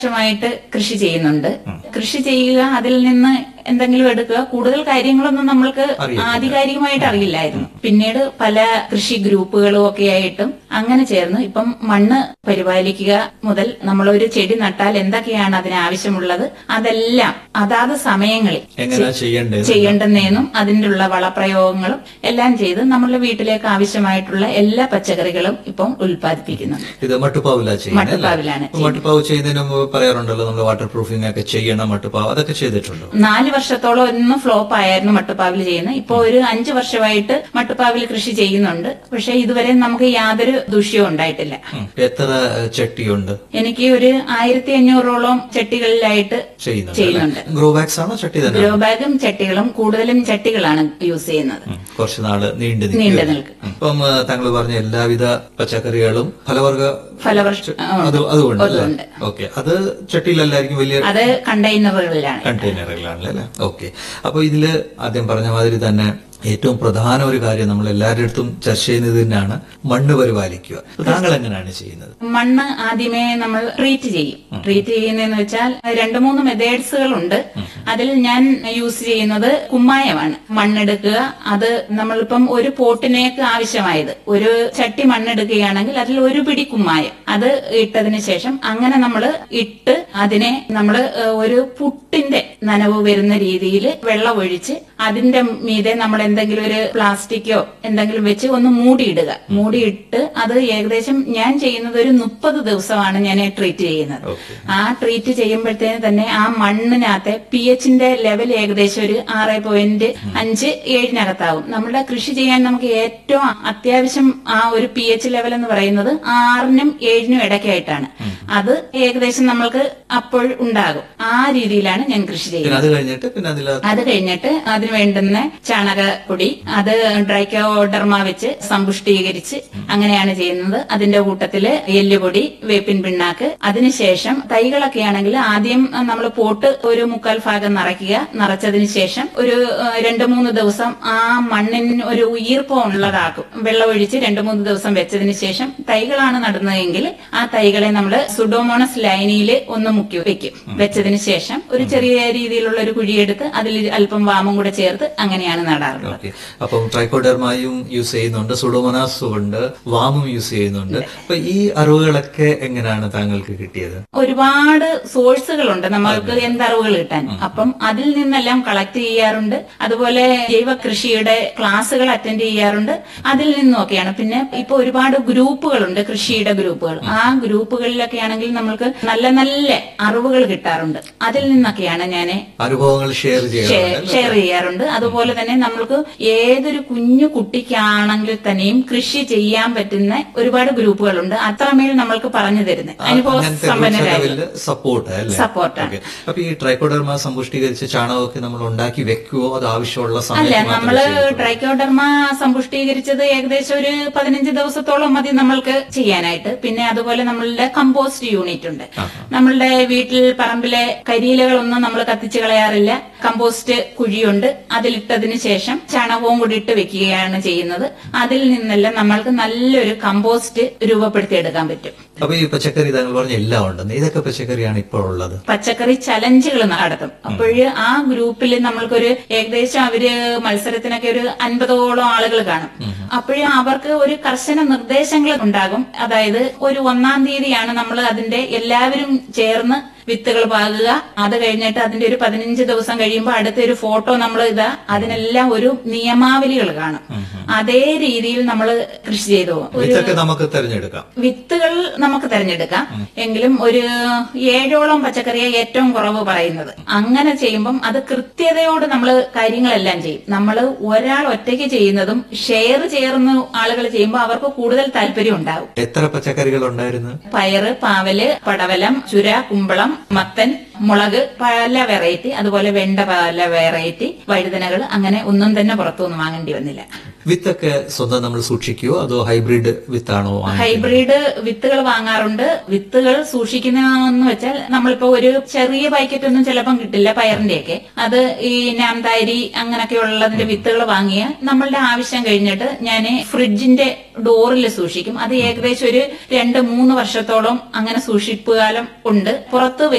വർഷമായിട്ട് കൃഷി ചെയ്യുന്നുണ്ട് കൃഷി ചെയ്യുക അതിൽ നിന്ന് എന്തെങ്കിലും എടുക്കുക കൂടുതൽ കാര്യങ്ങളൊന്നും നമ്മൾക്ക് അറിയത്തില്ല. ആധികാരികമായിട്ട് അറിയില്ലായിരുന്നു പിന്നീട് പല കൃഷി ഗ്രൂപ്പുകളും ഒക്കെ ആയിട്ടും അങ്ങനെ ചേർന്ന് ഇപ്പം മണ്ണ് പരിപാലിക്കുക മുതൽ നമ്മളൊരു ചെടി നട്ടാൽ എന്തൊക്കെയാണ് അതിന് ആവശ്യമുള്ളത് അതെല്ലാം അതാത് സമയങ്ങളിൽ എങ്ങനെയാ ചെയ്യേണ്ടത് ചെയ്യേണ്ടുന്നതെന്നും അതിൻ്റെ ഉള്ള വളപ്രയോഗങ്ങളും എല്ലാം ചെയ്ത് നമ്മളുടെ വീട്ടിലേക്ക് ആവശ്യമായിട്ടുള്ള എല്ലാ പച്ചക്കറികളും ഇപ്പം ഉൽപ്പാദിപ്പിക്കുന്നുണ്ട് ഇത് മട്ടുപ്പാവില ചെയ്യുന്നത് അല്ലേ? മട്ടുപ്പാവിലാണ് അപ്പൊ മട്ടുപ്പാവ് ചെയ്യുന്നതിന് മുമ്പ് പറയാറുണ്ടല്ലോ നമ്മൾ വാട്ടർ പ്രൂഫിംഗ് ഒക്കെ ചെയ്യണം മട്ടുപ്പാവ് അതൊക്കെ ചെയ്തിട്ടുണ്ടോ നാല് വർഷത്തോളം ഒന്നും ഫ്ലോപ്പ് ആയിരുന്നു മട്ടുപ്പാവിൽ ചെയ്യുന്നത് ഇപ്പൊ ഒരു അഞ്ചു വർഷമായിട്ട് മട്ടുപ്പാവിൽ കൃഷി ചെയ്യുന്നുണ്ട് പക്ഷെ ഇതുവരെ നമുക്ക് യാതൊരു ദൂഷ്യവും ഉണ്ടായിട്ടില്ല ഉം. എത്ര ചട്ടിയുണ്ട് എനിക്ക് ഒരു ആയിരത്തി അഞ്ഞൂറോളം ചട്ടികളിലായിട്ട് ചെയ്യുന്നുണ്ട് ചെയ്യുന്നുണ്ട് ഗ്രോ ബാഗ്സ് ആണോ ചട്ടി തന്നെ ഗ്രോ ബാഗും ചട്ടികളും കൂടുതലും ചട്ടികളാണ് യൂസ് ചെയ്യുന്നത് ഉം. കുറച്ച് നാള് നീണ്ടു നിൽക്കും നീണ്ടു നിൽക്കും ഇപ്പം താങ്കൾ പറഞ്ഞ എല്ലാവിധ പച്ചക്കറികളും ഫലവർഗ ഫലവർഷ അത് അതുകൊണ്ട് അതുണ്ട്. ഓക്കെ അത് ചട്ടിയിലല്ലായിരിക്കും വലിയ അത് കണ്ടെയ്നറുകളിലാണ് കണ്ടെയ്നറുകളാണല്ലേ അല്ലേ ഓക്കെ അപ്പൊ ഇതില് ആദ്യം പറഞ്ഞ മാതിരി തന്നെ ഏറ്റവും പ്രധാന ഒരു കാര്യം നമ്മൾ എല്ലാവരുടെ അടുത്തും ചർച്ച ചെയ്യുന്നത് തന്നെയാണ് മണ്ണ് പരിപാലിക്കുക അപ്പൊ താങ്കൾ എങ്ങനെയാണ് ചെയ്യുന്നത് മണ്ണ് ആദ്യമേ നമ്മൾ ട്രീറ്റ് ചെയ്യും ട്രീറ്റ് ചെയ്യുന്നതെന്ന് വെച്ചാൽ രണ്ട് മൂന്ന് മെത്തേഡ്സുകളുണ്ട് അതിൽ ഞാൻ യൂസ് ചെയ്യുന്നത് കുമ്മായമാണ് മണ്ണെടുക്കുക അത് നമ്മളിപ്പം ഒരു പോട്ടിനേക്ക് ആവശ്യമായത് ഒരു ചട്ടി മണ്ണെടുക്കുകയാണെങ്കിൽ അതിൽ ഒരു പിടി കുമ്മായം അത് ഇട്ടതിന് ശേഷം അങ്ങനെ നമ്മൾ ഇട്ട് അതിനെ നമ്മൾ ഒരു പുട്ടിന്റെ നനവ് വരുന്ന രീതിയിൽ വെള്ളം ഒഴിച്ച് അതിന്റെ മീതെ നമ്മൾ എന്തെങ്കിലും ഒരു പ്ലാസ്റ്റിക്കോ എന്തെങ്കിലും വെച്ച് ഒന്ന് മൂടിയിടുക മൂടിയിട്ട് അത് ഏകദേശം ഞാൻ ചെയ്യുന്നത് ഒരു മുപ്പത് ദിവസമാണ് ഞാൻ ട്രീറ്റ് ചെയ്യുന്നത് ഓക്കെ ആ ട്രീറ്റ് ചെയ്യുമ്പോഴത്തേന് തന്നെ ആ മണ്ണിനകത്തെ പി എച്ചിന്റെ ലെവൽ ഏകദേശം ഒരു ആറ് പോയിന്റ് അഞ്ച് ഏഴിനകത്താവും നമ്മുടെ കൃഷി ചെയ്യാൻ നമുക്ക് ഏറ്റവും അത്യാവശ്യം ആ ഒരു പി എച്ച് ലെവൽ എന്ന് പറയുന്നത് ആറിനും ഏഴിനും ഇടയ്ക്കായിട്ടാണ് അത് ഏകദേശം നമ്മൾക്ക് അപ്പോൾ ഉണ്ടാകും ആ രീതിയിലാണ് ഞാൻ കൃഷി ചെയ്യുന്നത് പിന്നെ അത് കഴിഞ്ഞിട്ട് പിന്നെ അതിൽ അത് കഴിഞ്ഞിട്ട് അതിന് വേണ്ടുന്ന ചാണകപ്പൊടി അത് ഡ്രൈക്കോഡർമ വെച്ച് സമ്പുഷ്ടീകരിച്ച് അങ്ങനെയാണ് ചെയ്യുന്നത് അതിന്റെ കൂട്ടത്തില് എല്ലുപൊടി വേപ്പിൻ പിണ്ണാക്ക് അതിനുശേഷം തൈകളൊക്കെ ആണെങ്കിൽ ആദ്യം നമ്മൾ പോട്ട് ഒരു മുക്കാൽ ഭാഗം നിറയ്ക്കുക നിറച്ചതിന് ശേഷം ഒരു ഏഹ്, രണ്ട് മൂന്ന് ദിവസം ആ മണ്ണിന് ഒരു ഈർപ്പം ഉള്ളതാക്കും വെള്ളമൊഴിച്ച് രണ്ട് മൂന്ന് ദിവസം വെച്ചതിന് ശേഷം തൈകളാണ് നടുന്നതെങ്കിൽ ആ തൈകളെ നമ്മൾ സുഡോമോണസ് ലൈനിയിൽ ഒന്ന് മുക്കി വെക്കും വെച്ചതിന് ശേഷം ഒരു ചെറിയ രീതിയിലുള്ള ഒരു കുഴിയെടുത്ത് അതിൽ അല്പം വാമും കൂടെ ചേർത്ത് അങ്ങനെയാണ് നടാറുള്ളത് ഓക്കെ അപ്പം ട്രൈക്കോഡെർമായും യൂസ് ചെയ്യുന്നുണ്ട് സുഡോമനാസും ഉണ്ട് വാമും യൂസ് ചെയ്യുന്നുണ്ട് അപ്പൊ ഈ അറിവുകളൊക്കെ എങ്ങനെയാണ് താങ്കൾക്ക് കിട്ടിയത് ഒരുപാട് സോഴ്സുകളുണ്ട് നമ്മൾക്ക് എന്തറിവുകൾ കിട്ടാൻ അപ്പം അതിൽ നിന്നെല്ലാം കളക്ട് ചെയ്യാറുണ്ട് അതുപോലെ ജൈവ കൃഷിയുടെ ക്ലാസ്സുകൾ അറ്റൻഡ് ചെയ്യാറുണ്ട് അതിൽ നിന്നൊക്കെയാണ് പിന്നെ ഇപ്പൊ ഒരുപാട് ഗ്രൂപ്പുകളുണ്ട് കൃഷിയുടെ ഗ്രൂപ്പുകൾ ആ ഗ്രൂപ്പുകളിലൊക്കെ ആണെങ്കിൽ നമ്മൾക്ക് നല്ല നല്ല അറിവുകൾ കിട്ടാറുണ്ട് അതിൽ നിന്നൊക്കെയാണ് ഞാൻ അനുഭവങ്ങൾ ഷെയർ ചെയ്യണം ഷെയർ ചെയ്യാറുണ്ട് അതുപോലെ തന്നെ നമ്മൾക്ക് ഏതൊരു കുഞ്ഞു കുട്ടിക്കാണെങ്കിൽ തന്നെയും കൃഷി ചെയ്യാൻ പറ്റുന്ന ഒരുപാട് ഗ്രൂപ്പുകളുണ്ട് അത്രമേൽ നമ്മൾക്ക് പറഞ്ഞു തരുന്നത് അനുഭവ സമ്പന്നരായ സപ്പോർട്ട് അല്ലേ സപ്പോർട്ടാണ് ഓക്കെ അപ്പൊ ഈ ട്രൈക്കോഡെർമ സമ്പുഷ്ടീകരിച്ച ചാണകമൊക്കെ നമ്മൾ ഉണ്ടാക്കി വെക്കുവോ അത് ആവശ്യമുള്ള അല്ല സമയത്ത് മാത്രമേ നമ്മള് ചെയ്യത്തുള്ളൂ? ട്രൈക്കോഡർമ സമ്പുഷ്ടീകരിച്ചത് ഏകദേശം ഒരു പതിനഞ്ച് ദിവസത്തോളം മതി നമ്മൾക്ക് ചെയ്യാനായിട്ട് പിന്നെ അതുപോലെ നമ്മളുടെ കമ്പോസ്റ്റ് യൂണിറ്റ് ഉണ്ട് നമ്മളുടെ വീട്ടിൽ പറമ്പിലെ കരിയിലകളൊന്നും നമ്മൾ കത്തിച്ച് കളയാറില്ല കമ്പോസ്റ്റ് കുഴിയുണ്ട് അതിലിട്ടതിന് ശേഷം ചാണകവും കൂടി ഇട്ട് വെക്കുകയാണ് ചെയ്യുന്നത് അതിൽ നിന്നെല്ലാം നമ്മൾക്ക് നല്ലൊരു കമ്പോസ്റ്റ് രൂപപ്പെടുത്തിയെടുക്കാൻ പറ്റും അപ്പൊ ഈ പച്ചക്കറി താങ്കൾ പറഞ്ഞ എല്ലാം ഉണ്ടെന്ന് ഇതൊക്കെ പച്ചക്കറിയാണ് ഇപ്പോൾ ഉള്ളത് പച്ചക്കറി ചലഞ്ചുകൾ നടത്തും അപ്പോഴ് ആ ഗ്രൂപ്പിൽ നമ്മൾക്കൊരു ഏകദേശം അവര് മത്സരത്തിനൊക്കെ ഒരു അൻപതോളം ആളുകൾ കാണും അപ്പോഴേ അവർക്ക് ഒരു കർശന നിർദ്ദേശങ്ങൾ ഉണ്ടാകും അതായത് ഒരു ഒന്നാം തീയതിയാണ് നമ്മൾ അതിന്റെ എല്ലാവരും ചേർന്ന് വിത്തുകൾ പാകുക അത് കഴിഞ്ഞിട്ട് അതിന്റെ ഒരു പതിനഞ്ച് ദിവസം കഴിയുമ്പോൾ അടുത്തൊരു ഫോട്ടോ നമ്മൾ ഇതാ അതിനെല്ലാം ഒരു നിയമാവലികൾ കാണും അതേ രീതിയിൽ നമ്മൾ കൃഷി ചെയ്തു പോകും ഒരു ഇതൊക്കെ നമുക്ക് തിരഞ്ഞെടുക്കാം വിത്തുകൾ നമുക്ക് തിരഞ്ഞെടുക്കാം എങ്കിലും ഒരു ഏഴോളം പച്ചക്കറിയെ ഏറ്റവും കുറവ് പറയുന്നത് അങ്ങനെ ചെയ്യുമ്പം അത് കൃത്യതയോട് നമ്മൾ കാര്യങ്ങളെല്ലാം ചെയ്യും നമ്മൾ ഒരാൾ ഒറ്റയ്ക്ക് ചെയ്യുന്നതും ഷെയർ ചേർന്ന് ആളുകൾ ചെയ്യുമ്പോൾ അവർക്ക് കൂടുതൽ താല്പര്യം ഉണ്ടാവും എത്ര പച്ചക്കറികൾ ഉണ്ടായിരുന്നു പയറ് പാവല് പടവലം ചുര കുമ്പളം മത്തൻ മുളക് പല വെറൈറ്റി അതുപോലെ വെണ്ട പല വെറൈറ്റി വഴുതനകൾ അങ്ങനെ ഒന്നും തന്നെ പുറത്തുനിന്ന് വാങ്ങേണ്ടി വന്നില്ല വിത്തൊക്കെ സ്വന്തം നമ്മൾ സൂക്ഷിക്കുവോ അതോ ഹൈബ്രിഡ് വിത്താണോ വാങ്ങിക്കുന്നത്? ഹൈബ്രിഡ് വിത്തുകൾ വാങ്ങാറുണ്ട് വിത്തുകൾ സൂക്ഷിക്കുന്നതെന്ന് വെച്ചാൽ നമ്മളിപ്പോ ഒരു ചെറിയ പാക്കറ്റ് ഒന്നും ചിലപ്പം കിട്ടില്ല പയറിന്റെയൊക്കെ അത് ഈ നാംതാരി അങ്ങനൊക്കെ ഉള്ളതിന്റെ വിത്തുകൾ വാങ്ങിയ നമ്മളുടെ ആവശ്യം കഴിഞ്ഞിട്ട് ഞാൻ ഫ്രിഡ്ജിന്റെ ഡോറിൽ സൂക്ഷിക്കും അത് ഏകദേശം ഒരു രണ്ട് മൂന്ന് വർഷത്തോളം അങ്ങനെ സൂക്ഷിപ്പ് കാലം ഉണ്ട് പുറത്ത്